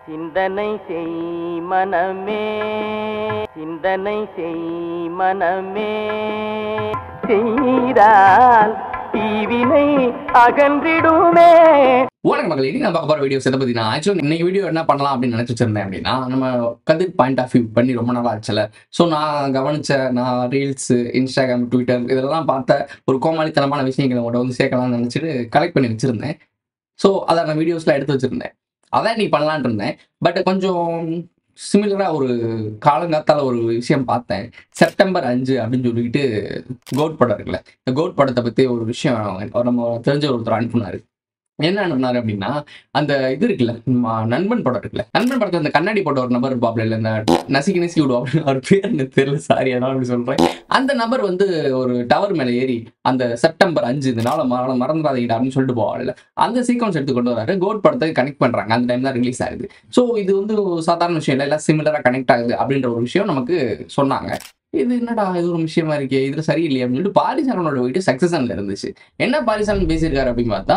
சிந்தனை செய் மனமே சிந்தனை செய் மனமே செய்தால் தீவினை அகன்றிடுமே வணக்கம் மக்கள் இன்னைக்கு நான் பார்க்க போற வீடியோஸ் எதை பத்தி நான் ஆக்சுவலி இன்னைக்கு வீடியோ என்ன பண்ணலாம் அப்படின்னு நினைச்சு வச்சிருந்தேன் அப்படின்னா நம்ம கதிர் பாயிண்ட் ஆஃப் வியூ பண்ணி ரொம்ப நாள் ஆச்சுல ஸோ நான் கவனிச்ச நான் ரீல்ஸ் இன்ஸ்டாகிராம் ட்விட்டர் இதெல்லாம் பார்த்த ஒரு கோமாளித்தனமான விஷயங்களை உங்களோட வந்து சேர்க்கலாம்னு நினைச்சிட்டு கலெக்ட் பண்ணி வச்சிருந்தேன் ஸோ அதை நான் வீடியோஸ்ல எடுத்து வச்சிருந்தேன் அதான் நீ பண்ணலான் இருந்தேன் பட் கொஞ்சம் சிமிலராக ஒரு காலங்காத்தால ஒரு விஷயம் பார்த்தேன் செப்டம்பர் அஞ்சு அப்படின்னு சொல்லிட்டு கோட் படம் இருக்குல்ல இந்த கோட் படத்தை பற்றி ஒரு விஷயம் நம்ம தெரிஞ்ச ஒருத்தர் அனுப்புனாரு என்ன அனுப்புனாரு அப்படின்னா அந்த இது இருக்குல்ல ம- நண்பன் படம் இருக்குல்ல நண்பன் படத்துல அந்த கண்ணாடி போட்ட ஒரு நபர் இருப்பாப்ல இல்ல இந்த நசுக்கி நசுக்கி விடுவோம் அப்படின்னு அவர் பேர் எனக்கு தெரியல சாரி அதனால அப்படி சொல்றேன் அந்த நபர் வந்து ஒரு டவர் மேல ஏறி அந்த செப்டம்பர் அஞ்சு இந்த நாளை மற மறந்துடாதீங்க அப்படின்னு சொல்லிட்டு போவாங்கல்ல அந்த சீக்வன்ஸ் எடுத்து கொண்டு வராரு கோட் படத்தை கனெக்ட் பண்றாங்க அந்த டைம் தான் ரிலீஸ் ஆகுது ஸோ இது வந்து ஒரு சாதாரண விஷயம் இல்லை எல்லாம் சிமிலரா கனெக்ட் ஆகுது அப்படின்ற ஒரு விஷயம் நமக்கு சொன்னாங்க இது என்னடா இது ஒரு விஷயமா இருக்கே இது சரியில்லையே அப்படின்னு சொல்லிட்டு பாரிசாலனோட வீட்டு சக்சஸன்ல இருந்துச்சு என்ன பாரிசாலன் பேசியிருக்காரு அப்படின்னு பார்த்தா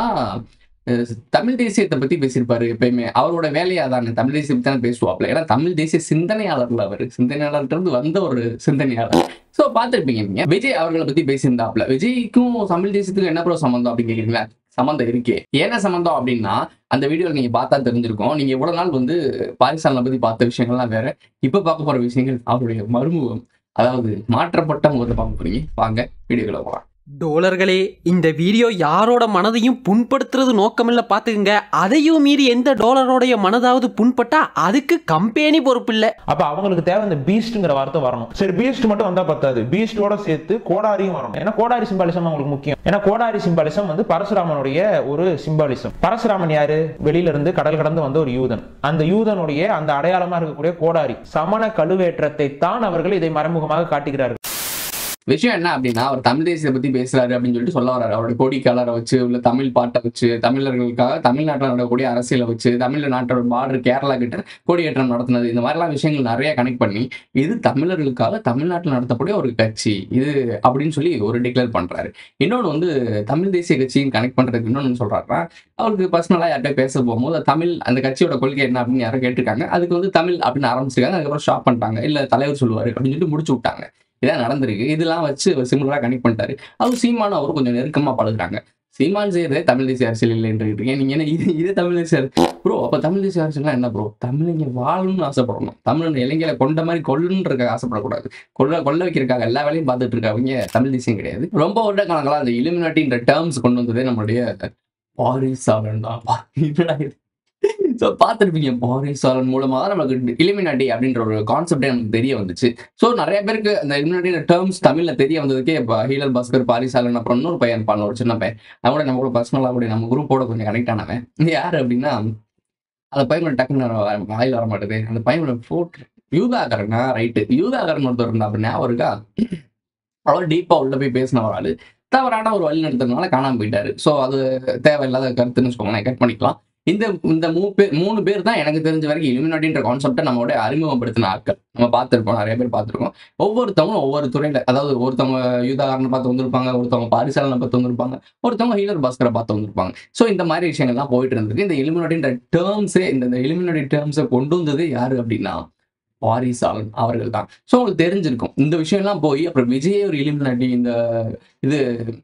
அஹ் தமிழ் தேசியத்தை பத்தி பேசியிருப்பாரு எப்பயுமே அவரோட வேலையா தானே தமிழ் தேசியம் தானே பேசுவாப்ல ஏன்னா தமிழ் தேசிய சிந்தனையாளர்ல அவர் சிந்தனையாளர்ல இருந்து வந்த ஒரு சிந்தனையாளர் சோ பார்த்திருப்பீங்க நீங்க விஜய் அவர்களை பத்தி பேசியிருந்தாப்ல விஜய்க்கும் தமிழ் தேசியத்துக்கும் என்ன ப்ரோ சம்பந்தம் அப்படின்னு கேக்குறீங்களா சம்மந்தம் இருக்கே என்ன சம்பந்தம் அப்படின்னா அந்த வீடியோல நீங்க பார்த்தா தெரிஞ்சிருக்கும் நீங்க இவ்வளவு நாள் வந்து பாகிஸ்தானை பத்தி பார்த்த விஷயங்கள்லாம் வேற இப்ப பார்க்க போற விஷயங்கள் அவருடைய மறுமுகம் அதாவது மாற்றப்பட்ட முகத்தை பார்க்க போறீங்க வாங்க வீடியோக்குள்ள போகலாம் டோலர்களே இந்த வீடியோ யாரோட மனதையும் புண்படுத்துறது நோக்கமில்ல பார்த்துக்குங்க அதையும் மீறி எந்த டோலரோடைய மனதாவது புண்பட்டா அதுக்கு கம்பெனி பொறுப்பில்லை அப்ப அவங்களுக்கு தேவை இந்த பீஸ்ட்ங்கிற வார்த்தை வரணும் சரி பீஸ்ட் மட்டும் வந்தா பத்தாது பீஸ்டோட சேர்த்து கோடாரியும் வரணும் ஏன்னா கோடாரி சிம்பாலிசம் அவங்களுக்கு முக்கியம் ஏன்னா கோடாரி சிம்பாலிசம் வந்து பரசுராமனுடைய ஒரு சிம்பாலிசம் பரசுராமன் யாரு வெளியில இருந்து கடல் கடந்து வந்த ஒரு யூதன் அந்த யூதனுடைய அந்த அடையாளமா இருக்கக்கூடிய கோடாரி சமண கழுவேற்றத்தை தான் அவர்கள் இதை மறைமுகமாக காட்டுகிறார்கள் விஷயம் என்ன அப்படின்னா அவர் தமிழ் தேசியத்தை பத்தி பேசுறாரு அப்படின்னு சொல்லிட்டு சொல்ல வர்றாரு அவருடைய கொடி கலரை வச்சு உள்ள தமிழ் பாட்டை வச்சு தமிழர்களுக்காக தமிழ்நாட்டில் நடக்கக்கூடிய அரசியலை வச்சு தமிழ் நாட்டோட பார்டர் கேரளா கிட்ட கொடியேற்றம் நடத்தினது இந்த மாதிரிலாம் விஷயங்கள் நிறைய கனெக்ட் பண்ணி இது தமிழர்களுக்காக தமிழ்நாட்டில் நடத்தக்கூடிய ஒரு கட்சி இது அப்படின்னு சொல்லி ஒரு டிக்ளேர் பண்றாரு இன்னொன்று வந்து தமிழ் தேசிய கட்சியும் கனெக்ட் பண்றதுக்கு இன்னொன்று சொல்றாருன்னா அவருக்கு பர்சனலாக யார்கிட்ட பேச போகும்போது தமிழ் அந்த கட்சியோட கொள்கை என்ன அப்படின்னு யாரும் கேட்டிருக்காங்க அதுக்கு வந்து தமிழ் அப்படின்னு ஆரம்பிச்சிருக்காங்க அதுக்கப்புறம் ஸ்டாப் பண்ணிட்டாங்க இல்ல தலைவர் சொல்லுவாரு அப்படின்னு சொல்லிட்டு முடிச்சு விட்டாங்க இதான் நடந்திருக்கு இதெல்லாம் வச்சு சிமிலரா கனெக்ட் பண்ணிட்டாரு அதுவும் சீமான் அவரும் கொஞ்சம் நெருக்கமா பழகுறாங்க சீமான் செய்யறதே தமிழ் தேசிய அரசியல் இல்லைன்னு இருக்கீங்க நீங்க என்ன இது இது தமிழ் தேசிய ப்ரோ அப்ப தமிழ் தேசிய அரசியல்னா என்ன ப்ரோ தமிழிங்க வாழணும்னு ஆசைப்படணும் தமிழ் இளைஞரை கொண்ட மாதிரி கொல்லுன்றக்க ஆசைப்படக்கூடாது கொல்ல கொல்ல வைக்கிறதுக்காக எல்லா வேலையும் பார்த்துட்டு இருக்காங்க தமிழ் தேசியம் கிடையாது ரொம்ப வருட காலங்களா அந்த இலுமினாட்டின்ற டேர்ம்ஸ் கொண்டு வந்ததே நம்மளுடைய பாரிசாலன் தான் பா, என்னடா இது ஸோ பார்த்துருப்பீங்க பாரிசாலன் மூலமாக தான் நமக்கு இலிமினாட்டி அப்படின்ற ஒரு கான்செப்டே நமக்கு தெரிய வந்துச்சு ஸோ நிறைய பேருக்கு அந்த இலிமினாட்டி டேர்ம்ஸ் தமிழில் தெரிய வந்ததுக்கே இப்போ ஹீலர் பாஸ்கர் பாரிசாலன் அப்புறம் இன்னொரு பையன் பாருங்க ஒரு சின்ன பையன் அவன் கூட நம்ம கூட பர்சனலாக கூட நம்ம குரூப்போட கொஞ்சம் கனெக்ட் ஆனவன் யார் அப்படின்னா அந்த பையனோட டக்குன்னு வர- வாயில் வர மாட்டேது அந்த பையனோட ஃபோட்டோ யூதாகரனா ரைட்டு யூதாகரன் ஒருத்தர் இருந்தா அப்படின்னா அவருக்கா அவர் டீப்பா உள்ள போய் பேசின ஒரு ஆளு தவறான ஒரு வழி நடத்துறதுனால காணாம போயிட்டாரு ஸோ அது தேவையில்லாத கருத்துன்னு வச்சுக்கோங்களேன் கட் பண்ணிக்கலாம் இந்த இந்த மூணு பேர் மூணு பேர் தான் எனக்கு தெரிஞ்ச வரைக்கும் இலுமினாட்டின்ற கான்செப்டை நம்மளோட அறிமுகப்படுத்தின ஆட்கள் நம்ம பார்த்துருக்கோம் நிறைய பேர் பார்த்துருக்கோம் ஒவ்வொருத்தவங்களும் ஒவ்வொரு துறையில அதாவது ஒருத்தவங்க யூதாகரனை பார்த்து வந்திருப்பாங்க ஒருத்தவங்க பாரிசாலனை பார்த்து வந்திருப்பாங்க ஒருத்தவங்க ஹீலர் பாஸ்கரை பார்த்து வந்திருப்பாங்க ஸோ இந்த மாதிரி விஷயங்கள்லாம் போயிட்டு இருந்திருக்கு இந்த இலுமினாட்டின்ற டேர்ம்ஸே இந்த இலுமினாட்டி டேர்ம்ஸை கொண்டு வந்தது யாரு அப்படின்னா பாரிசாலன் அவர்கள் தான் ஸோ உங்களுக்கு தெரிஞ்சிருக்கும் இந்த விஷயம்லாம் போய் அப்புறம் விஜயே ஒரு இலுமினாட்டி இந்த இது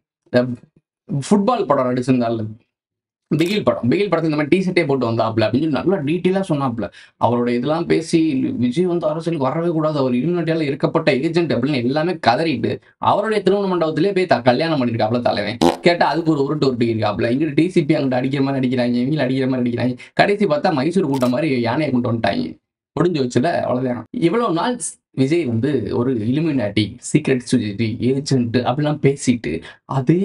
ஃபுட்பால் படம் நடிச்சிருந்தால பிகில் படம் பிகில் படத்துக்கு இந்த மாதிரி டிஷர்ட்டே போட்டு வந்தாப்ல அப்படின்னு சொல்லி நல்லா டீட்டெயிலாக சொன்னாப்ல அவரோட இதெல்லாம் பேசி விஜய் வந்து அரசியலுக்கு வரவே கூடாது அவர் இலுமினாட்டியால இருக்கப்பட்ட ஏஜென்ட் அப்படின்னு எல்லாமே கதறிட்டு அவருடைய திருமண மண்டபத்திலே போய் த- கல்யாணம் பண்ணிருக்காப்ல தலைவன் கேட்டா அதுக்கு ஒரு உருட்டு உருட்டு இருக்காப்ல இங்கிட்டு டிசிபி அங்கிட்ட அடிக்கிற மாதிரி அடிக்கிறாங்க இவங்க அடிக்கிற மாதிரி அடிக்கிறாங்க கடைசி பார்த்தா மைசூர் கூட்டம் மாதிரி யானையை கொண்டு வந்துட்டாங்க முடிஞ்சு வச்சுல அவ்வளவுதான் இவ்வளவு நாள் விஜய் வந்து ஒரு இலுமினாட்டி சீக்ரெட் சொசைட்டி ஏஜென்ட் அப்படிலாம் பேசிட்டு அதே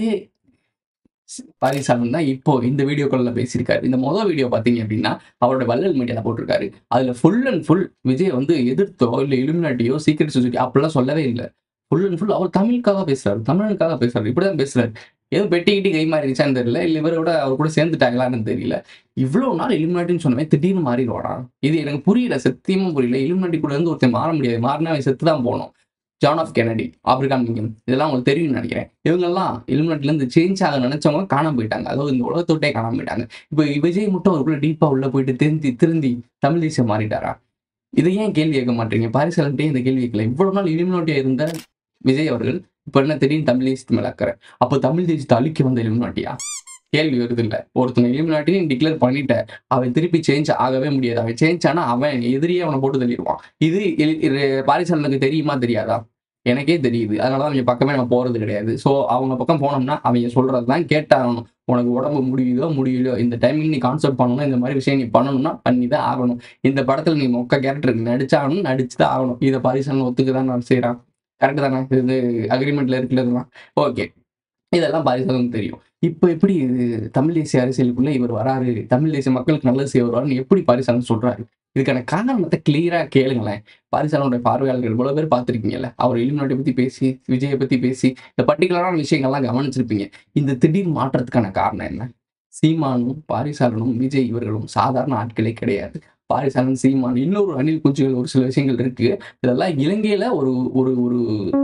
பாரிசாலன் தான் இப்போ இந்த வீடியோக்குள்ள பேசியிருக்காரு இந்த மொதல் வீடியோ பார்த்தீங்க அப்படின்னா அவரோட வள்ளல் மீடியால போட்டிருக்காரு அதுல ஃபுல் அண்ட் ஃபுல் விஜய் வந்து எதிர்த்தோ இல்லை இலுமினாட்டியோ சீக்ரெட் சொசைட்டி அப்படிலாம் சொல்லவே இல்லை ஃபுல் அண்ட் ஃபுல் அவர் தமிழுக்காக பேசுறாரு தமிழுக்காக பேசுறாரு இப்படிதான் பேசுறாரு ஏதோ பெட்டிக்கிட்டு கை மாறிடுச்சான்னு தெரியல இல்லை இவரோட அவர் கூட சேர்ந்துட்டாங்களான்னு தெரியல இவ்வளவு நாள் இலுமினாட்டின்னு சொன்னவே திடீர்னு மாறிடுவாடா இது எனக்கு புரியல சத்தியமா புரியல இலுமினாட்டி கூட இருந்து ஒருத்தன் மாற முடியாது மாறினா அவன் செத்து தான் போகணும் John of Kennedy Abraham Lincoln இதெல்லாம் உங்களுக்கு தெரியும்னு நினைக்கிறேன் இவங்கெல்லாம் illuminati ல இருந்து சேஞ்ச் ஆக நினைச்சவங்க காணாம போயிட்டாங்க அதாவது இந்த உலகத்தோட்டே காணாம போயிட்டாங்க இப்போ விஜய் மட்டும் அவருக்குள்ள டீப்பா உள்ள போயிட்டு திருந்தி திருந்தி தமிழ் தேசியம் மாறிட்டாரா இதை ஏன் கேள்வி கேட்க மாட்டீங்க பாரிசாலன்ட்டே இந்த கேள்வி கேட்கல இவ்வளவு நாள் illuminati-ஆ இருந்த விஜய் அவர்கள் இப்போ என்ன திடீர்னு தமிழ் தேசத்து மேல அக்கறை அப்போ தமிழ் தேசத்தை அழிக்க வந்த illuminati-யா கேள்வி வருது இல்ல ஒருத்தன் illuminati-ன்னு டிக்ளேர் பண்ணிட்ட அவன் திருப்பி சேஞ்ச் ஆகவே முடியாது அவன் சேஞ்ச் ஆனா அவன் எதிரியே அவனை போட்டு தள்ளிடுவான் இது இல்- இது பாரிசாலனுக்கு தெரியுமா தெரியாதா எனக்கே தெரியுது அதனால தான் அவங்க பக்கமே நம்ம போறது கிடையாது ஸோ அவங்க பக்கம் போனோம்னா அவங்க சொல்றது தான் கேட்டாகணும் உனக்கு உடம்பு முடியுதோ முடியலையோ இந்த டைமிங் நீ கான்செப்ட் பண்ணணும் இந்த மாதிரி விஷயம் நீ பண்ணணும்னா பண்ணி தான் ஆகணும் இந்த படத்துல நீ மொக்க கேரக்டருக்கு நடிச்சாகணும் நடிச்சு தான் ஆகணும் இதை பாரிசாலன் ஒத்துக்கு தான் நான் செய்கிறான் கரெக்ட் தானே இது அக்ரிமெண்ட்ல இருக்கிறதுலாம் ஓகே இதெல்லாம் பாரிசாலனுக்கு தெரியும் இப்போ எப்படி இது தமிழ் தேசிய அரசியலுக்குள்ள இவர் வராரு தமிழ் தேசிய மக்களுக்கு நல்லது செய்ய வருவாருன்னு எப்படி பாரிசாலன் சொல்றாரு இதுக்கான காரணத்தை கிளியரா கேளுங்களேன் பாரிசாலனுடைய பார்வையாளர்கள் இவ்வளவு பேர் பார்த்துருக்கீங்கல்ல அவர் இலுமினாட்டி பத்தி பேசி விஜயை பத்தி பேசி இந்த பர்டிகுலரான விஷயங்கள்லாம் கவனிச்சிருப்பீங்க இந்த திடீர் மாற்றத்துக்கான காரணம் என்ன சீமானும் பாரிசாலனும் விஜய் இவர்களும் சாதாரண ஆட்களே கிடையாது பாரிசாலன் சீமான் இன்னொரு அணில் குஞ்சுகள் ஒரு சில விஷயங்கள் இருக்கு இதெல்லாம் இலங்கையில ஒரு ஒரு ஒரு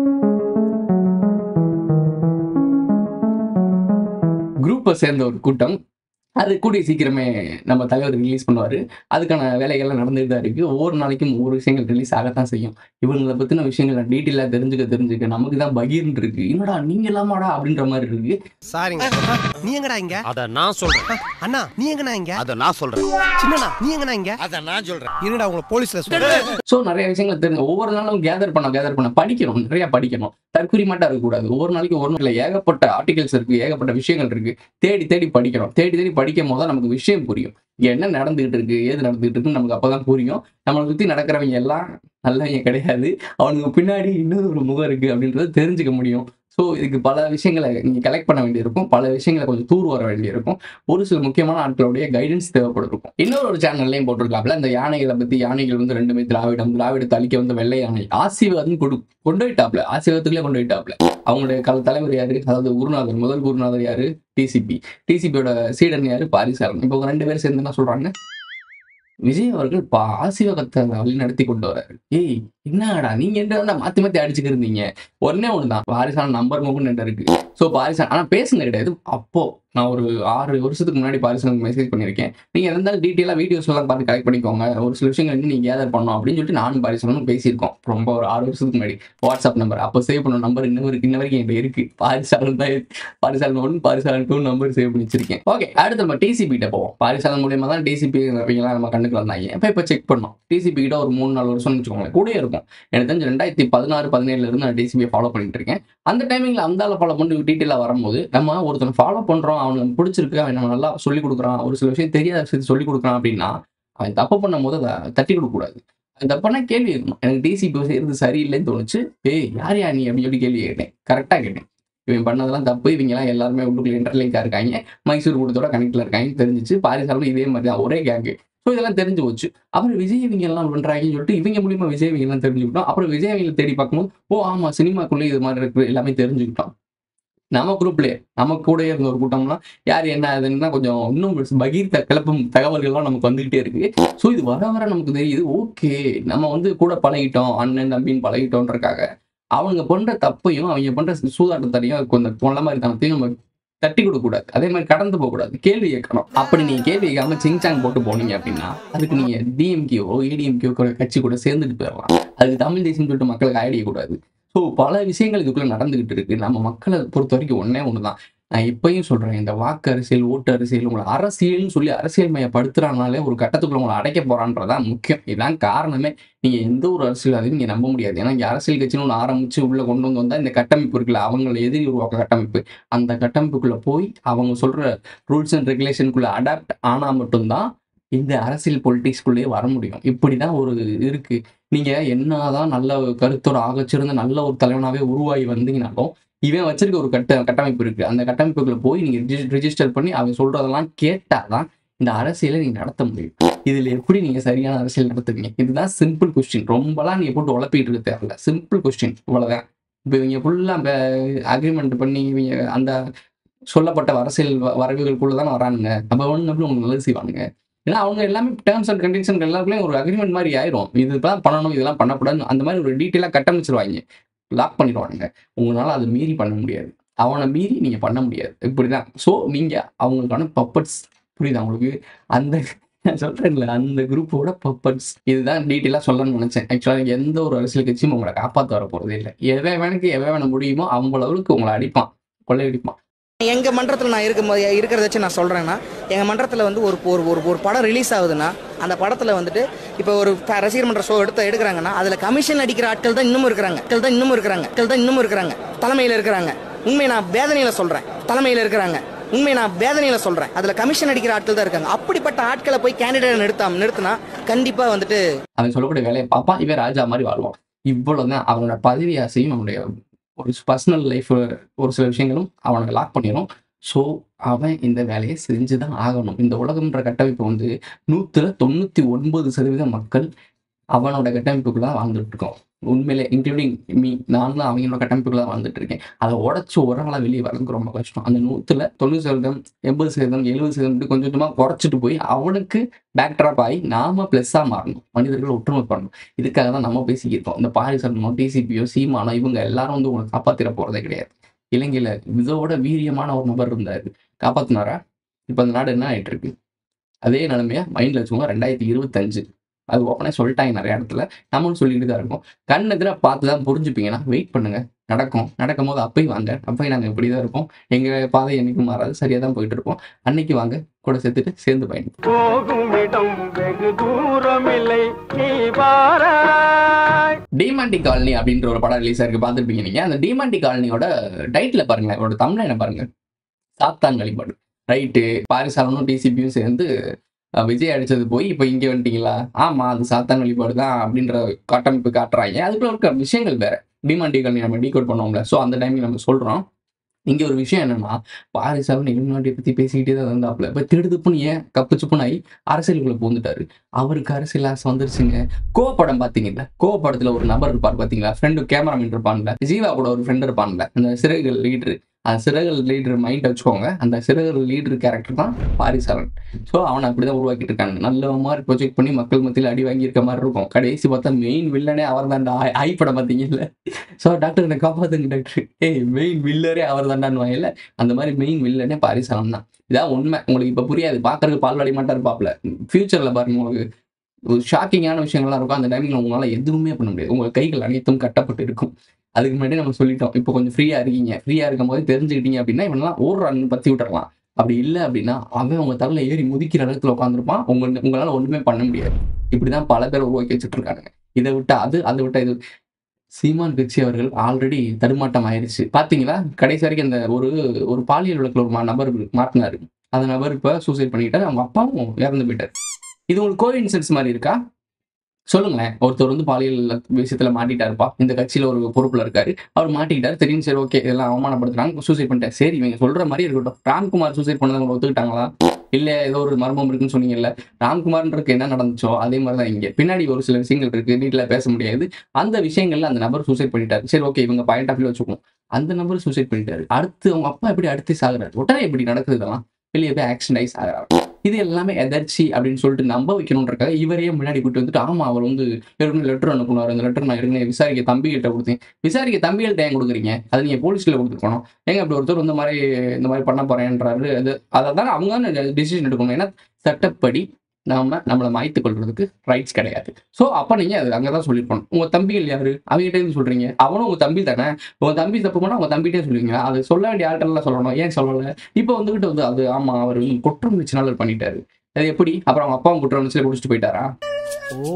குரூப்பை சேர்ந்த ஒரு கூட்டம் அது கூடிய சீக்கிரமே நம்ம தலைவர் ரிலீஸ் பண்ணுவாரு அதுக்கான வேலைகள்லாம் நடந்துட்டு தான் இருக்கு ஒவ்வொரு நாளைக்கும் ஒவ்வொரு விஷயங்கள் ரிலீஸ் ஆகத்தான் செய்யும் இவங்களை பத்தின விஷயங்களை டீட்டெயிலாக தெரிஞ்சுக்க தெரிஞ்சுக்க நமக்கு தான் பகீர்னு இருக்கு என்னடா நீங்க எல்லாமாடா அப்படின்ற மாதிரி இருக்கு சாரிங்க நீ எங்கடா இங்க அத நான் சொல்றேன் அண்ணா நீ எங்கடா இங்க அத நான் சொல்றேன் சின்னண்ணா நீ எங்கடா இங்க அத நான் சொல்றேன் இருடா உங்களை போலீஸ்ல சொல்றேன் ஸோ நிறைய விஷயங்களை தெரிஞ்சு ஒவ்வொரு நாளும் கேதர் பண்ண கேதர் பண்ண படிக்கணும் நிறைய படிக்கணும் தற்குறி மட்டும் இருக்கக்கூடாது ஒவ்வொரு நாளைக்கு ஒரு நாளில் ஏகப்பட்ட ஆர்டிகல்ஸ் இருக்கு ஏகப்பட்ட விஷயங்கள் இருக்கு தேடி தேடி படிக்கணும் தேடி தேடி படிக்கும் போது தான் நமக்கு விஷயம் புரியும் இங்க என்ன நடந்துகிட்டு இருக்கு ஏது நடந்துகிட்டு இருக்குன்னு நமக்கு அப்பதான் புரியும் நம்மளை சுத்தி நடக்கிறவங்க எல்லாம் நல்லவங்க கிடையாது அவனுக்கு பின்னாடி இன்னொரு ஒரு முகம் இருக்கு அப்படின்றத தெரிஞ்சுக்க முடியும் ஸோ இதுக்கு பல விஷயங்களை நீங்க கலெக்ட் பண்ண வேண்டியிருக்கும் பல விஷயங்களை கொஞ்சம் தூர் வர வேண்டியிருக்கும் ஒரு சில முக்கியமான ஆட்களுடைய கைடன்ஸ் தேவைப்படும் இருக்கும் இன்னொரு ஒரு சேனல்லையும் போட்டிருக்காப்ல இந்த யானைகளை பத்தி யானைகள் வந்து ரெண்டுமே திராவிடம் திராவிடத்தை அழிக்க வந்த வெள்ளை யானை ஆசீர்வாதம் கொடு கொண்டு போயிட்டாப்ல ஆசீர்வாதத்துக்குள்ளே கொண்டு போயிட்டாப்ல அவங்களுடைய கல தலைவர் யாரு அதாவது குருநாதர் முதல் குருநாதர் யாரு டிசிபி டிசிபியோட சீடன் யாரு பாரிசாரன் இப்போ இவங்க ரெண்டு பேரும் சேர்ந்து என்ன சொல்றாங்க விஜய் அவர்கள் பா ஆசீர்வாதத்தை வழி நடத்தி கொண்டு வராரு ஏய் என்னடா நீங்க என்ன மாத்தி மாத்தி அடிச்சுட்டு இருந்தீங்க ஒன்னே ஒண்ணுதான் பாரிசான நம்பர் மூவ்னு இருக்கு ஸோ பாரிசான் ஆனா பேசுனது கிடையாது அப்போ நான் ஒரு ஆறு வருஷத்துக்கு முன்னாடி பாரிசானுக்கு மெசேஜ் பண்ணியிருக்கேன் நீங்க இருந்தாலும் டீட்டெயிலாக வீடியோஸ் எல்லாம் பார்த்து கலெக்ட் பண்ணிக்கோங்க ஒரு சில விஷயங்கள் இன்னும் நீங்க கேதர் பண்ணணும் அப்படின்னு சொல்லிட்டு நானும் பாரிசானும் பேசியிருக்கோம் ரொம்ப ஒரு ஆறு வருஷத்துக்கு முன்னாடி வாட்ஸ்அப் நம்பர் அப்போ சேவ் பண்ண நம்பர் இன்னும் இருக்கு இன்ன வரைக்கும் என்கிட்ட இருக்கு பாரிசாலன் தான் இருக்கு. Parisalan one Parisalan two number save பண்ணி வச்சிருக்கேன் ஓகே அடுத்து நம்ம டிசிபி கிட்ட போவோம் பாரிசாலன் மூலியமா தான் டிசிபி இவங்கலாம் நம்ம கண்டுக்கு வந்தாங்க இப்போ இப்போ செக் பண்ணோம் டிசிபி கிட்ட ஒரு மூணு நாலு வருஷம்னு வச்சுக்கோங்களேன் கூட இருக்கும் எனக்கு தெரிஞ்சு ரெண்டாயிரத்தி பதினாறு பதினேழுல இருந்து நான் டிசிபியை ஃபாலோ பண்ணிட்டு இருக்கேன் அந்த டைமிங்ல அந்த ஆளை ஃபாலோ பண்ணி டீட்டெயிலாக வரும்போது நம்ம ஒருத்தனை ஃபாலோ பண்றோம் அவனுக்கு பிடிச்சிருக்கு அவன் நம்ம நல்லா சொல்லி கொடுக்குறான் ஒரு சில விஷயம் தெரியாத விஷயத்தை சொல்லி கொடுக்குறான் அப்படின்னா அவன் தப்பு பண்ணும் போது அதை தட்டி கொடுக்க கூடாது அந்த தப்பான கேள்வி இருக்கணும் எனக்கு டிசிபி செய்யறது சரியில்லைன்னு தோணுச்சு ஏய் யார் யா நீ அப்படின்னு சொல்லி கேள்வி கேட்டேன் கரெக்டாக கேட்டேன் இவன் பண்ணதெல்லாம் தப்பு இவங்கெல்லாம் எல்லாருமே உள்ளுக்குள்ள இன்டர்லிங்காக இருக்காங்க மைசூர் கூட்டத்தோட கனெக்ட்ல இருக்காங்க தெரிஞ்சிச்சு பாரிசாலும் இதே மாதிரி தான் ஒரே கேங்கு ஸோ இதெல்லாம் தெரிஞ்சு போச்சு அப்புறம் விஜய் இவங்க எல்லாம் பண்றாங்கன்னு சொல்லிட்டு இவங்க மூலியமா விஜய் இவங்க எல்லாம் தெரிஞ்சுக்கிட்டோம் அப்புறம் விஜய் இவங்களை தேடி பார்க்கும்போது ஓ ஆமா சினிமாக்குள்ளே இது மாதிரி இருக்கு எல்லாமே தெரிஞ்சுக்கிட்டோம் நம்ம குரூப்லயே நம்ம கூட இருந்த ஒரு கூட்டம்லாம் யார் என்ன அதுன்னா கொஞ்சம் இன்னும் பகீர் த- கிளப்பும் தகவல்கள்லாம் நமக்கு வந்துகிட்டே இருக்கு ஸோ இது வர வர நமக்கு தெரியுது ஓகே நம்ம வந்து கூட பழகிட்டோம் அண்ணன் தம்பின்னு பழகிட்டோன்றக்காக அவங்க பண்ற தப்பையும் அவங்க பண்ற சூதாட்டத்தையும் கொஞ்சம் கொள்ள மாதிரி தனத்தையும் நம்ம தட்டி கொடுக்க கூடாது அதே மாதிரி கடந்து போக கூடாது கேள்வி கேட்கணும் அப்படி நீங்க கேள்வி கேட்காம சிங்சாங் போட்டு போனீங்க அப்படின்னா அதுக்கு நீங்க டிஎம்கேஓ ஏடிஎம்கேஓ கட்சி கூட சேர்ந்துட்டு போயிடலாம் அதுக்கு தமிழ் தேசம் சொல்லிட்டு மக்களுக்கு ஐடியா கூடாது ஸோ பல விஷயங்கள் இதுக்குள்ள நடந்துகிட்டு இருக்கு நம்ம மக்களை பொறுத்த வரைக்கும் ஒன்னே ஒண்ணுதான் நான் இப்பயும் சொல்றேன் இந்த வாக்கு அரசியல் ஓட்டு அரசியல் உங்களை அரசியல்னு சொல்லி அரசியல் மயப்படுத்துறானாலே ஒரு கட்டத்துக்குள்ள உங்களை அடைக்க போறான்றதான் முக்கியம் இதுதான் காரணமே நீங்க எந்த ஒரு அரசியல்வாதியும் நீங்க நம்ப முடியாது ஏன்னா இங்க அரசியல் கட்சின்னு ஒன்று ஆரம்பிச்சு உள்ள கொண்டு வந்து வந்தா இந்த கட்டமைப்பு இருக்குல்ல அவங்களை எதிரி உருவாக்க கட்டமைப்பு அந்த கட்டமைப்புக்குள்ள போய் அவங்க சொல்ற ரூல்ஸ் அண்ட் ரெகுலேஷனுக்குள்ள அடாப்ட் ஆனா மட்டும்தான் இந்த அரசியல் பொலிட்டிக்ஸ்குள்ளேயே வர முடியும் இப்படிதான் ஒரு இருக்கு நீங்க என்னதான் நல்ல கருத்தோட ஆகச்சிறந்த நல்ல ஒரு தலைவனாவே உருவாகி வந்தீங்கனாலும் இவன் வச்சிருக்க ஒரு கட்ட கட்டமைப்பு இருக்கு அந்த கட்டமைப்புக்குள்ள போய் நீங்க ரிஜிஸ்டர் பண்ணி அவன் சொல்றதெல்லாம் கேட்டாதான் இந்த அரசியலை நீங்க நடத்த முடியும் இதுல எப்படி நீங்க சரியான அரசியல் நடத்துவீங்க இதுதான் சிம்பிள் கொஸ்டின் ரொம்பலாம் நீங்க போட்டு உழப்பிட்டு இருக்க தேவையில்ல சிம்பிள் கொஸ்டின் இவ்வளவுதான் இப்போ இவங்க ஃபுல்லா அக்ரிமெண்ட் பண்ணி இவங்க அந்த சொல்லப்பட்ட அரசியல் வ- வரவுகளுக்குள்ள தான் வரானுங்க அப்ப ஒன்று அப்படி உங்களுக்கு நல்லது செய்வானுங்க ஏன்னா அவங்க எல்லாமே டேர்ம்ஸ் அண்ட் கண்டிஷன் எல்லாருக்குள்ளேயும் ஒரு அக்ரிமெண்ட் மாதிரி ஆயிரும் இதுதான் பண்ணணும் இதெல்லாம் பண்ணக்கூடாது அந்த மாதிரி ஒரு டீட்டெயிலாக கட்டமைச்சிருவாங்க லாக் பண்ணிடுவானுங்க உங்களால் அதை மீறி பண்ண முடியாது அவனை மீறி நீங்கள் பண்ண முடியாது இப்படிதான் ஸோ நீங்கள் அவங்களுக்கான பப்பட்ஸ் புரியுதா உங்களுக்கு அந்த நான் சொல்கிறேன்ல அந்த குரூப்போட பப்பட்ஸ் இதுதான் டீட்டெயிலாக சொல்லணும்னு நினச்சேன் ஆக்சுவலாக எந்த ஒரு அரசியல் கட்சியும் உங்களை காப்பாற்ற வர போகிறதே இல்லை எவன் வேணுக்கு எவன் வேண முடியுமோ அவ்வளவுக்கு உங்களை அடிப்பான் கொள்ளையடிப்பான் எங்க மன்றத்தில் நான் இருக்கும்போது இருக்கிறத வச்சு நான் சொல்றேன்னா எங்க மன்றத்தில் வந்து ஒரு ஒரு ஒரு ஒரு படம் ரிலீஸ் ஆகுதுன்னா அந்த படத்துல வந்துட்டு இப்போ ஒரு ஃப- ரசிகர் மன்ற ஷோ எடுத்து எடுக்கிறாங்கன்னா அதுல கமிஷன் அடிக்கிற ஆட்கள் தான் இன்னமும் இருக்கிறாங்க ஆட்கள் தான் இன்னமும் இருக்கிறாங்க ஆட்கள் தான் இன்னமும் இருக்கிறாங்க தலைமையில இருக்கிறாங்க உண்மை நான் வேதனையில சொல்றேன் தலைமையில இருக்கிறாங்க உண்மை நான் வேதனையில சொல்றேன் அதுல கமிஷன் அடிக்கிற ஆட்கள் தான் இருக்காங்க அப்படிப்பட்ட ஆட்களை போய் கேண்டிடேட் நிறுத்தாம நிறுத்தினா கண்டிப்பா வந்துட்டு அவன் சொல்லக்கூடிய வேலையை பார்ப்பான் இவன் ராஜா மாதிரி வாழ்வான் இவ்வளவுதான் அவனோட பதவி ஆசையும் அவனுடைய ஒரு பர்சனல் லைஃப் ஒரு சில விஷயங்களும் அவனை லாக் பண்ணிடும் ஸோ அவன் இந்த வேலையை செஞ்சு தான் ஆகணும் இந்த உலகம்ன்ற கட்டமைப்பு வந்து நூற்றுல தொண்ணூற்றி ஒன்பது சதவீத மக்கள் அவனோட கட்டமைப்புக்குள்ள தான் வாழ்ந்துட்டு இருக்கோம் உண்மையிலே இன்க்ளூடிங் மீ நானும் அவங்களோட கட்டமைப்புக்குள்ள தான் வாழ்ந்துட்டு இருக்கேன் அதை உடச்சி ஒரு ஆளாக வெளியே வரதுக்கு ரொம்ப கஷ்டம் அந்த நூற்றுல தொண்ணூறு சதவீதம் எண்பது சதவீதம் எழுபது சதவீதம் இப்படி கொஞ்சம் கொஞ்சமாக குறைச்சிட்டு போய் அவனுக்கு பேக்ட்ராப் ஆகி நாம ப்ளஸ்ஸாக மாறணும் மனிதர்கள் ஒற்றுமை பண்ணணும் இதுக்காக தான் நம்ம பேசிக்கிருக்கோம் இந்த பாரிசலனோ டிசிபியோ சீமானோ இவங்க எல்லாரும் வந்து உங்களை காப்பாத்திர போறதே கிடையாது இலங்கையில இதோட வீரியமான ஒரு நபர் இருந்தாரு காப்பாத்தினாரா இப்போ அந்த நாடு என்ன ஆயிட்டு இருக்கு அதே நிலைமைய மைண்ட்ல வச்சுக்கோங்க ரெண்டாயிரத்தி இருபத்தஞ்சு அது ஓப்பனே சொல்லிட்டாங்க நிறைய இடத்துல நம்மளும் சொல்லிட்டு தான் இருக்கோம் கண் எதிராக பார்த்து தான் புரிஞ்சுப்பீங்கன்னா வெயிட் பண்ணுங்க நடக்கும் நடக்கும் போது அப்பயும் வாங்க அப்பயும் நாங்கள் இப்படி தான் இருப்போம் எங்க பாதை என்னைக்கும் மாறாது சரியாக தான் போயிட்டு இருப்போம் அன்னைக்கு வாங்க கூட சேர்த்துட்டு சேர்ந்து பயணம் போகும் இடம் வெகு தூரம் இல்லை நீ பாராய் டிமாண்டி காலனி அப்படின்ற ஒரு படம் ரிலீஸ் ஆயிருக்கு பார்த்துருப்பீங்க நீங்க அந்த டிமாண்டி காலனியோட டைட்டில் பாருங்க அவரோட தமிழ் பாருங்க சாத்தான் வழிபாடு ரைட்டு பாரிசாலனும் டிசிபியும் சேர்ந்து அஹ், விஜய் அடிச்சது போய் இப்போ இங்கே வந்துட்டீங்களா ஆமா அது சாத்தான் வழிபாடு தான் அப்படின்ற கட்டமைப்பு காட்டுறாங்க அதுக்குள்ள இருக்க விஷயங்கள் வேற டிமாண்டி காலனி நம்ம டீகோட் பண்ணோம்ல ஸோ அந்த டைமில் நம்ம சொல்றோம் இங்க ஒரு விஷயம் என்னன்னா பாரிசாலன் இலுமினாட்டியை பத்தி பேசிக்கிட்டே தான் இருந்தாப்புல இப்போ திடுதுப்புன்னு ஏன் கப்பு சுப்புன்னு ஆகி அரசியலுக்குள்ள பூந்துட்டாரு அவருக்கு அரசியல் ஆசை வந்துருச்சுங்க கோ படம் பாத்தீங்கல்ல கோ படத்துல ஒரு நபர் இருப்பார் பாத்தீங்களா ஃப்ரெண்டு கேமராமேன் இருப்பான்ல ஜீவா கூட ஒரு ஃப்ரெண்ட் இருப்பான்ல அந்த சிறகுகள் லீடர் அந்த சிறகுகள் லீடர் மைண்ட் வச்சுக்கோங்க அந்த சிறகுகள் லீடர் கேரக்டர் தான் பாரிசாலன் ஸோ அவனை அப்படிதான் உருவாக்கிட்டு இருக்காங்க நல்ல மாதிரி ப்ரொஜெக்ட் பண்ணி மக்கள் மத்தியில் அடி வாங்கியிருக்க மாதிரி இருக்கும் கடைசி பார்த்தா மெயின் வில்லனே அவர் தான் ஐ படம் பார்த்தீங்கல்ல ஸோ டாக்டர் என்னை காப்பாத்துங்க டாக்டர் ஏய் மெயின் வில்லரே அவர் தான்டான்னு வாங்கல அந்த மாதிரி மெயின் வில்லனே பாரிசாலன் தான் இதான் உண்மை உங்களுக்கு இப்போ புரியாது பார்க்கறதுக்கு பால்வாடி மாட்டா இருப்பாப்ல ஃபியூச்சரில் பாருங்க உங்களுக்கு ஒரு ஷாக்கிங்கான விஷயங்கள்லாம் இருக்கும் அந்த டைமில் உங்களால் எதுவுமே பண்ண முடியாது உங்கள் கைகள் அனைத்தும் கட்டப்பட்டு இருக்கும் அதுக்கு முன்னாடி நம்ம சொல்லிட்டோம் இப்போ கொஞ்சம் ஃப்ரீயாக இருக்கீங்க ஃப்ரீயாக இருக்கும் போது தெரிஞ்சுக்கிட்டீங்க அப்படின்னா இவனெல்லாம் ஓடுறான்னு பற்றி விட்டுறலாம் அப்படி இல்லை அப்படின்னா அவன் உங்க தலையில ஏறி முதிக்கிற இடத்துல உட்காந்துருப்பான் உங்க உங்களால ஒண்ணுமே பண்ண முடியாது இப்படிதான் பல பேர் உருவாக்கி வச்சுட்டு இருக்காங்க இதை விட்டா அது அதை விட்டா இது சீமான் கட்சி அவர்கள் ஆல்ரெடி தடுமாட்டம் ஆயிருச்சு பாத்தீங்களா கடைசி வரைக்கும் இந்த ஒரு ஒரு பாலியல் வழக்கில் ஒரு மா- நபர் மாட்டினாரு அந்த நபர் இப்ப சூசைட் பண்ணிக்கிட்டாரு அவங்க அப்பாவும் இறந்து போயிட்டாரு இது உங்களுக்கு கோ இன்சென்ஸ் மாதிரி இருக்கா சொல்லுங்களேன் ஒருத்தர் வந்து பாலியல் விஷயத்துல மாட்டிட்டாருப்பா இந்த கட்சியில ஒரு பொறுப்புல இருக்காரு அவர் மாட்டிக்கிட்டாரு தெரியும் சரி ஓகே இதெல்லாம் அவமானப்படுத்துறாங்க சூசைட் பண்ணிட்டேன் சரி இவங்க சொல்ற மாதிரி இருக்கட்டும் ராம்குமார் சூசைட் பண்ணதை ஒத்துக்கிட்டாங்களா இல்ல ஏதோ ஒரு மர்மம் இருக்குன்னு சொன்னீங்கல்ல ராம்குமார்ன்றதுக்கு என்ன நடந்துச்சோ அதே மாதிரி தான் இங்க பின்னாடி ஒரு சில விஷயங்கள் இருக்கு வீட்டுல பேச முடியாது அந்த விஷயங்கள்ல அந்த நபர் சூசைட் பண்ணிட்டாரு சரி ஓகே இவங்க பாயிண்ட் ஆஃப் வியூ வச்சுக்கோம் அந்த நபர் சூசைட் பண்ணிட்டாரு அடுத்து அவங்க அப்பா எப்படி அடுத்து சாகுறாரு உடனே எப்படி நடக்குது இதெல்லாம் வெளியே போய் ஆக்சிடென்ட் ஆகிறாரு இது எல்லாமே எதர்ச்சி அப்படின்னு சொல்லிட்டு நம்ப வைக்கணுன்றக்காக இவரையே முன்னாடி கூட்டு வந்துட்டு ஆமா அவர் வந்து ஏற்கனவே லெட்டர் அனுப்புனார் அந்த லெட்டர் நான் ஏற்கனவே விசாரிக்க தம்பிகிட்ட கொடுத்தேன் விசாரிக்க தம்பிகள்ட்ட ஏன் கொடுக்குறீங்க அது நீங்க போலீஸ்ல கொடுத்துருக்கணும் ஏங்க அப்படி ஒருத்தர் இந்த மாதிரி இந்த மாதிரி பண்ண போறேன்றாரு அது அதை தான் அவங்க தான் டிசிஷன் எடுக்கணும் ஏன்னா சட்டப்படி நாம நம்மளை மாய்த்து கொள்றதுக்கு ரைட்ஸ் கிடையாது ஸோ அப்போ நீங்க அது அங்கதான் சொல்லிருக்கணும் உங்க தம்பிகள் யாரு அவங்ககிட்ட இருந்து சொல்றீங்க அவனும் உங்க தம்பி தானே உங்க தம்பி தப்பு பண்ணா உங்க தம்பிகிட்டே சொல்லுவீங்க அது சொல்ல வேண்டிய ஆட்கள்லாம் சொல்லணும் ஏன் சொல்லல இப்போ வந்துகிட்டு வந்து அது ஆமா அவர் குற்றம் வச்சுனால பண்ணிட்டாரு அது எப்படி அப்புறம் அவங்க அப்பாவும் குற்றம் வச்சு குடிச்சிட்டு போயிட்டாரா ஓ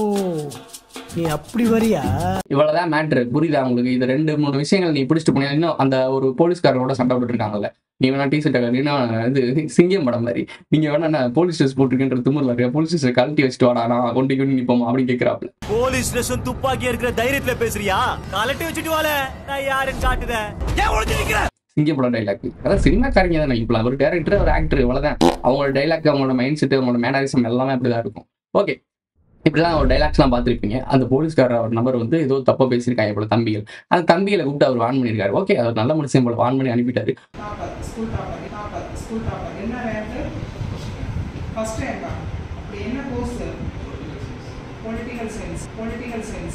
நீ அப்படி வரியா இவ்வளவுதான் மேட்ரு புரியுதா உங்களுக்கு இது ரெண்டு மூணு விஷயங்கள் நீ பிடிச்சிட்டு போனியா இன்னும் அந்த ஒரு போலீஸ்காரரோட சண்டை போட்டு இருக்காங்கல்ல நீ வேணா டீ ஷர்ட் நீ இது சிங்கம் படம் மாதிரி நீங்க வேணா நான் போலீஸ் ட்ரெஸ் போட்டிருக்கேன்ற திமுறல இருக்க போலீஸ் ட்ரெஸ் கழட்டி வச்சுட்டு வாடா நான் கொண்டு கொண்டு நிப்போமா அப்படின்னு கேட்கிறாப்ல போலீஸ் ஸ்டேஷன் துப்பாக்கி இருக்கிற தைரியத்துல பேசுறியா கலட்டி வச்சுட்டு வாழ நான் யாருன்னு காட்டுதேன் ஏன் ஒளிஞ்சு நிக்கிற சிங்கம் படம் டைலாக் அதான் சினிமாக்காரங்க தானே இப்போ ஒரு டேரக்டர் ஒரு ஆக்டர் இவ்வளவுதான் அவங்களோட டைலாக் அவங்களோட மைண்ட் செட் அவங்களோட மேனரிசம் எல்லாமே அப்படிதான் இருக்கும் ஓகே இப்படிலாம் ஒரு டைலாக்ஸ்லாம் பார்த்துருப்பீங்க அந்த போலீஸ்காரர் ஒரு நபர் வந்து ஏதோ தப்பா பேசியிருக்காங்க போல தம்பிகள் அந்த தம்பிகளை கூப்பிட்டு அவர் வான் பண்ணியிருக்காரு ஓகே அவர் நல்ல மனுஷன் போல வான் பண்ணி அனுப்பிட்டாரு school topper topper school topper என்ன ரேங்க்கு ஃபர்ஸ்ட் ரேங்கா அப்படி என்ன course political science political science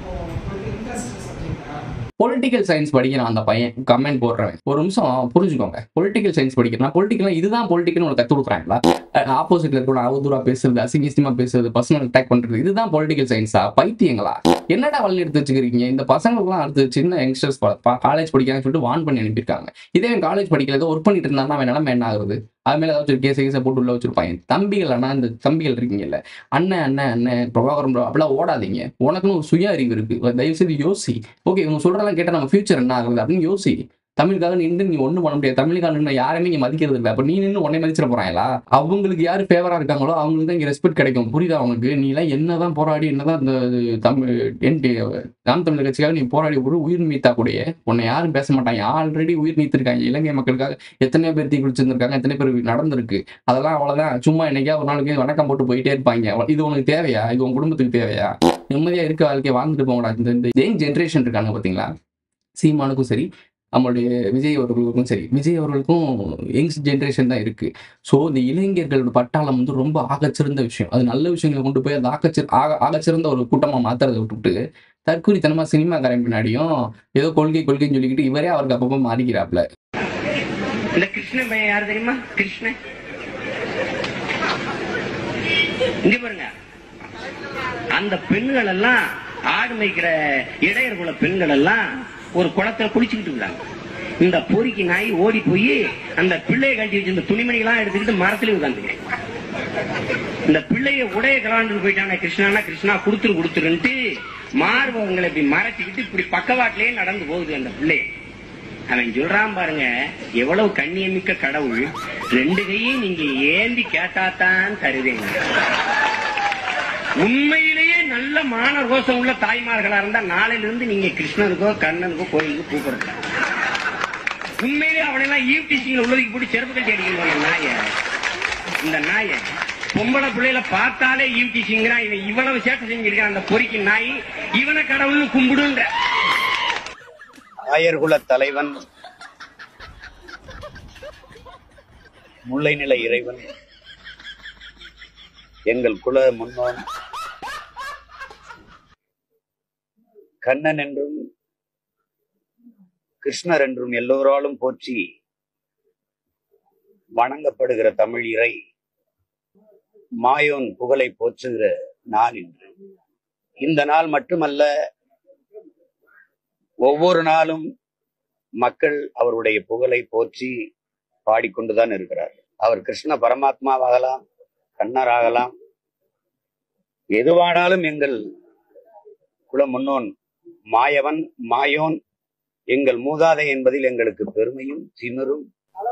உங்களுக்கு இன்ட்ரெஸ்ட் சப்ஜெக்டா பொலிட்டிக்கல் சயின்ஸ் படிக்கிறான் அந்த பையன் கமெண்ட் போடுறவன் ஒரு நிமிஷம் புரிஞ்சுக்கோங்க பொலிட்டிக்கல் சயின்ஸ் படிக்கிறான் பொலிட்டிக்கல் இதுதான் பொலிட்டிக்கல் உனக்கு கற்றுக் கொடுக்குறாங்களா ஆப்போசிட்ல இருக்கிற அவதூறா பேசுறது அசிங்கசியமா பேசுறது பர்சனல் அட்டாக் பண்றது இதுதான் பொலிட்டிக்கல் சயின்ஸா பைத்தியங்களா என்னடா வழி எடுத்து வச்சுக்கிறீங்க இந்த பசங்களுக்குலாம் அடுத்து சின்ன யங்ஸ்டர்ஸ் காலேஜ் படிக்கிறாங்கன்னு சொல்லிட்டு வான் பண்ணி அனுப்பியிருக்காங்க இதே காலேஜ் படிக்கல ஏதோ ஒர்க் பண்ணிட்டு இருந்தா அவன் நிலைமை என்ன ஆகுது அது மேல ஏதாச்சும் கேஸ் கேஸை போட்டு உள்ள வச்சிருப்பாங்க தம்பிகள் அண்ணா இந்த தம்பிகள் இருக்கீங்கல்ல அண்ணன் அண்ணன் அண்ணன் பிரபாகரம் bro, அப்படிலாம் ஓடாதீங்க உனக்குன்னு ஒரு சுய அறிவு இருக்கு தயவு செய்து யோசி ஓகே இவங்க சொல்றதெல்லாம் கேட்டா நம்ம ஃபியூச்சர் என்ன ஆகுது அப்படின்னு யோசி தமிழுக்காக நின்று நீ ஒண்ணும் பண்ண முடியாது தமிழுக்காக நின்று யாருமே இங்க மதிக்கிறது இல்லை அப்ப நீ நின்று உடனே மதிச்சிட போறாங்களா அவங்களுக்கு யாரு ஃபேவரா இருக்காங்களோ அவங்களுக்கு தான் இங்க ரெஸ்பெக்ட் கிடைக்கும் புரியுதா அவனுக்கு நீ எல்லாம் என்னதான் போராடி என்னதான் இந்த இது தமிழ் என்டி நாம் தமிழர் கட்சிக்காக நீ போராடி ஒரு உயிர் நீத்தா கூடயே உன்னை யாரும் பேச மாட்டாங்க ஆல்ரெடி உயிர் நீத்திருக்காங்க இலங்கை மக்களுக்காக எத்தனை பேர் தீ குளிச்சிருந்திருக்காங்க எத்தனை பேர் நடந்திருக்கு அதெல்லாம் அவ்வளவுதான் சும்மா என்னைக்கா ஒரு நாளைக்கு வணக்கம் போட்டு போயிட்டே இருப்பாங்க அவ்வளவு- இது உனக்கு தேவையா இது உன் குடும்பத்துக்கு தேவையா நிம்மதியா இருக்க வாழ்க்கையை வாழ்ந்துட்டு போங்கடா இந்த இந்த யங் ஜென்ரேஷன் இருக்காங்க பாத்தீங்களா சீமானுக்கும் சரி நம்மளுடைய விஜய் அவர்களுக்கும் சரி விஜய் அவர்களுக்கும் யங்ஸ் ஜென்ரேஷன் தான் இருக்கு ஸோ இந்த இளைஞர்களோட பட்டாளம் வந்து ரொம்ப ஆகச்சிறந்த விஷயம் அது நல்ல விஷயங்களை கொண்டு போய் அது ஆகச்சிற ஆக ஆகச்சிறந்த ஒரு கூட்டமா மாத்துறதை விட்டுட்டு தற்கூரித்தனமா சினிமாக்காரன் பின்னாடியும் ஏதோ கொள்கை கொள்கைன்னு சொல்லிக்கிட்டு இவரே அவருக்கு அப்பப்போ மாறிக்கிறாப்ல இந்த கிருஷ்ணன் பையன் யாரு தெரியுமா கிருஷ்ணன் இங்க பாருங்க அந்த பெண்கள் எல்லாம் ஆடு மேய்க்கிற இடையர் குல பெண்கள் எல்லாம் ஒரு குளத்துல குளிச்சுக்கிட்டு இருந்தாங்க இந்த பொறிக்கு நாய் ஓடி போய் அந்த பிள்ளையை கட்டி வச்சிருந்த துணிமணிகளாம் எடுத்துக்கிட்டு மரத்துல உட்காந்துக்கிறேன் இந்த பிள்ளைய உடைய கலாண்டு போயிட்டாங்க கிருஷ்ணானா கிருஷ்ணா குடுத்துரு குடுத்துருன்ட்டு மார்பகங்களை இப்படி மறைச்சுக்கிட்டு இப்படி பக்கவாட்டிலேயே நடந்து போகுது அந்த பிள்ளை அவன் சொல்றான் பாருங்க எவ்வளவு கண்ணியமிக்க கடவுள் ரெண்டு கையும் நீங்க ஏந்தி கேட்டாதான் தருவேங்க உண்மையிலேயே நல்ல மான ரோசம் உள்ள தாய்மார்களா இருந்தா நாளையில இருந்து நீங்க கிருஷ்ணனுக்கோ கண்ணனுக்கோ கோயிலுக்கு கூப்பிடுறது உண்மையிலேயே அவனெல்லாம் ஈவ் டீச்சிங்ல உள்ளதுக்கு போட்டு செருப்பு கட்டி அடிக்கணும் நாய இந்த நாய பொம்பளை பிள்ளைல பார்த்தாலே ஈவ் டீச்சிங்கிறான் இவன் இவ்வளவு சேட்டை செஞ்சிருக்கான் அந்த பொறிக்கு நாய் இவனை கடவுள்னு கும்பிடுன்ற ஆயர்குல தலைவன் முல்லை நில இறைவன் எங்கள் குல முன்னோன் கண்ணன் என்றும் கிருஷ்ணர் என்றும் எல்லோராலும் போற்றி வணங்கப்படுகிற தமிழ் இறை மாயோன் புகழை போற்றுகிற நாள் இன்று இந்த நாள் மட்டுமல்ல ஒவ்வொரு நாளும் மக்கள் அவருடைய புகழை போற்றி பாடிக்கொண்டுதான் இருக்கிறார் அவர் கிருஷ்ண பரமாத்மாவாகலாம் கண்ணராகலாம் எதுவானாலும் எங்கள் குல முன்னோன் மாயவன் மாயோன் எங்கள் மூதாதை என்பதில் எங்களுக்கு பெருமையும் திமிரும்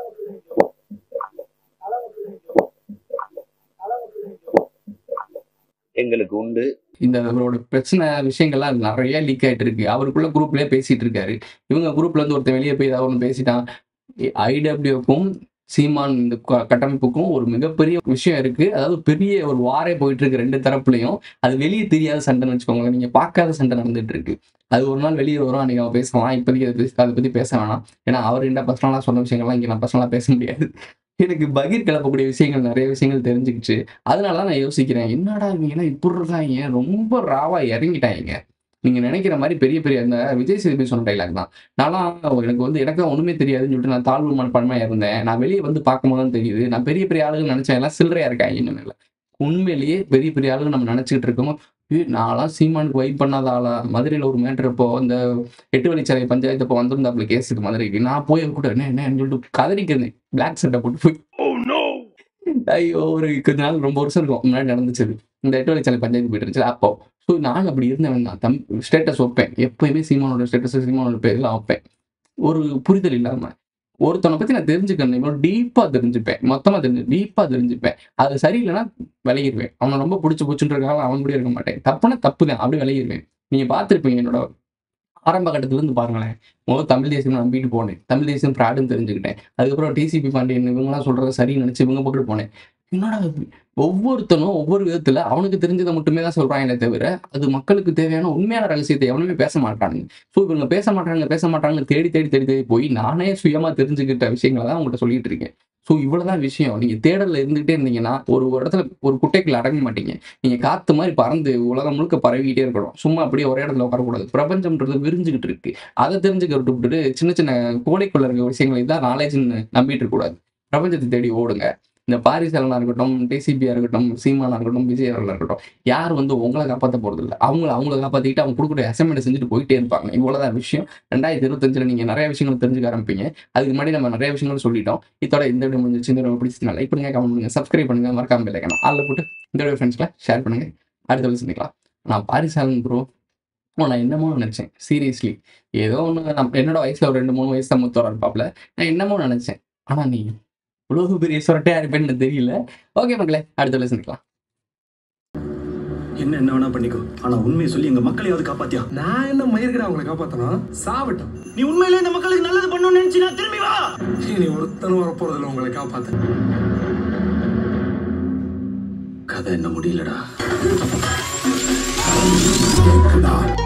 எங்களுக்கு உண்டு இந்த அவரோட பிரச்சனை விஷயங்கள்லாம் நிறைய லீக் ஆயிட்டு இருக்கு அவருக்குள்ள குரூப்லயே பேசிட்டு இருக்காரு இவங்க குரூப்ல இருந்து ஒருத்தன் வெளியே போய் ஏதாவது ஒன்று பேசிட்டான் ஐடபிள்யூக்கும் சீமான் இந்த க- கட்டமைப்புக்கும் ஒரு மிகப்பெரிய விஷயம் இருக்கு அதாவது பெரிய ஒரு வாரே போயிட்டு இருக்கு ரெண்டு தரப்புலையும் அது வெளியே தெரியாத சண்டைன்னு வச்சுக்கோங்களேன் நீங்க பார்க்காத சண்டை நடந்துட்டு இருக்கு அது ஒரு நாள் வெளியே வரும் அன்னைக்கு அவன் பேசலாம் இப்போதைக்கு அதை பேசி அதை பத்தி பேச வேணாம் ஏன்னா அவர் என்ன பர்சனலாக சொன்ன விஷயங்கள்லாம் இங்க நான் பர்சனலாக பேச முடியாது எனக்கு பகீர் கிளப்பக்கூடிய விஷயங்கள் நிறைய விஷயங்கள் தெரிஞ்சுக்கிச்சு அதனால தான் நான் யோசிக்கிறேன் என்னடா இவங்க இப்படி இருக்காங்க ரொம்ப ராவா இறங்கிட்டாங்க நீங்க நினைக்கிற மாதிரி பெரிய பெரிய அந்த விஜய் சேதுபதி சொன்ன டைலாக் தான் நான்லாம் எனக்கு வந்து எனக்கு ஒண்ணுமே தெரியாதுன்னு சொல்லிட்டு நான் தாழ்வு மனப்பான்மையா இருந்தேன் நான் வெளியே வந்து பார்க்கும்போது தான் தெரியுது நான் பெரிய பெரிய ஆளுங்க நினைச்சேன் எல்லாம் சில்லறையா இருக்காங்க இன்னும் இல்லை உண்மையிலேயே பெரிய பெரிய ஆளுங்க நம்ம நினைச்சுக்கிட்டு இருக்கோம் ஏய், நான்லாம் சீமானுக்கு வைப் பண்ணாத ஆளா மதுரையில ஒரு மேட்டர் இப்போ இந்த எட்டு வழிச்சாலை பஞ்சாயத்து இப்போ வந்திருந்தாப்புல கேஸுக்கு மதுரைக்கு நான் போய் கூட என்ன என்னன்னு சொல்லிட்டு கதறிக்கிறேன் பிளாக் சட்டை போட்டு போய் ஐயோ ஒரு கொஞ்ச நாள் ரொம்ப வருஷம் இருக்கும் முன்னாடி நடந்துச்சு இது. இந்த எட்டு வழிச்சாலை பஞ்சாயத்து போயிட்டு இருந்துச்சு அப்போ ஸோ நான் அப்படி இருந்தவன் தான் தம் ஸ்டேட்டஸ் வைப்பேன் எப்பயுமே சீமானோட ஸ்டேட்டஸ் சீமானோட பேர்லாம் வைப்பேன் ஒரு புரிதல் இல்லாம ஒருத்தனை பத்தி நான் தெரிஞ்சுக்கணும் இவ்வளோ டீப்பா தெரிஞ்சுப்பேன் மொத்தமா தெரிஞ்சு டீப்பா தெரிஞ்சுப்பேன் அது சரியில்லைன்னா விலகிடுவேன் அவனை ரொம்ப பிடிச்சி பிடிச்சுன்றதுக்காக அவன் கூட இருக்க மாட்டேன் தப்புனா தப்பு தான் அப்படி விலகிடுவேன் நீங்க பார்த்துருப்பீங்க என்னோட ஆரம்ப கட்டத்துல இருந்து பாருங்களேன் முதல்ல தமிழ் தேசியம் நம்பிட்டு போனேன் தமிழ் தேசியம் ப்ராடுன்னு தெரிஞ்சுக்கிட்டேன் அதுக்கப்புறம் டிசிபி பாண்டியன் இவங்கலாம் சொல்றது சரின்னு நினைச்சு இவங்க போட்டு போனேன் என்னடா இது? ஒவ்வொருத்தனும் ஒவ்வொரு விதத்துல அவனுக்கு தெரிஞ்சதை மட்டுமே தான் சொல்றாங்களே தவிர அது மக்களுக்கு தேவையான உண்மையான ரகசியத்தை எவனுமே பேச மாட்டானுங்க ஸோ இவங்க பேச மாட்டாங்க பேச மாட்டாங்கன்னு தேடி தேடி தேடி தேடி போய் நானே சுயமா தெரிஞ்சுக்கிட்ட விஷயங்களை தான் உங்கள்கிட்ட சொல்லிட்டு இருக்கேன் ஸோ இவ்வளவுதான் விஷயம் நீங்க தேடல்ல இருந்துகிட்டே இருந்தீங்கன்னா ஒரு இடத்துல ஒரு குட்டைக்குள்ள அடங்க மாட்டீங்க நீங்க காத்து மாதிரி பறந்து உலகம் முழுக்க பரவிக்கிட்டே இருக்கணும் சும்மா அப்படியே ஒரே இடத்துல உட்காரக்கூடாது பிரபஞ்சம்ன்றது விரிஞ்சுக்கிட்டு இருக்கு அதை தெரிஞ்சுக்க விட்டுவிட்டு சின்ன சின்ன கோடைக்குள்ள இருக்க விஷயங்களை தான் நாலேஜ்னு நம்பிட்டு இருக்கக்கூடாது பிரபஞ்சத்தை தேடி ஓடுங்க இந்த பாரிசாலனா இருக்கட்டும் டிசிபியா இருக்கட்டும் சீமானா இருக்கட்டும் விஜயவர்களா இருக்கட்டும் யார் வந்து உங்களை காப்பாற்ற போறது இல்லை அவங்கள அவங்கள காப்பாத்திக்கிட்டு அவங்க கொடுக்குற அசைன்மெண்ட் செஞ்சுட்டு போயிட்டே இருப்பாங்க இவ்வளவுதான் விஷயம் ரெண்டாயிரத்தி இருபத்தஞ்சுல நீங்க நிறைய விஷயங்கள் தெரிஞ்சுக்க ஆரம்பிப்பீங்க அதுக்கு முன்னாடி நம்ம நிறைய விஷயங்கள் சொல்லிட்டோம் இதோட இந்த வீடியோ முடிஞ்சிச்சு இந்த வீடியோ பிடிச்சதுனால லைக் பண்ணுங்க கமெண்ட் பண்ணுங்க சப்ஸ்கிரைப் பண்ணுங்க மறக்காம பெல்லைக்கணும் அதில் போட்டு இந்த வீடியோ ஃப்ரெண்ட்ஸ்ல ஷேர் பண்ணுங்க அடுத்த வீடியோ சந்திக்கலாம் நான் பாரிசாலன் ப்ரோ நான் என்னமோ நினைச்சேன் சீரியஸ்லி ஏதோ ஒன்று நம்ம என்னோட வயசுல ஒரு ரெண்டு மூணு வயசு தான் மூத்தவரா இருப்பாப்ல நான் என்னமோ நினைச்சேன் ஆனா நீ இவ்வளவு பெரிய சொரட்டையா இருப்பேன்னு தெரியல ஓகே மக்களே அடுத்த வீடியோ சந்திக்கலாம் என்ன என்ன வேணா பண்ணிக்கோ ஆனா உண்மையை சொல்லி எங்க மக்களையாவது காப்பாத்தியா நான் என்ன மயிருக்கிறேன் அவங்களை காப்பாத்தணும் சாவட்டும் நீ உண்மையிலே இந்த மக்களுக்கு நல்லது பண்ணணும்னு நினைச்சு நான் திரும்பி வா நீ ஒருத்தனும் வரப்போறதில்ல உங்களை காப்பாத்த கதை என்ன முடியலடா கேக்குதா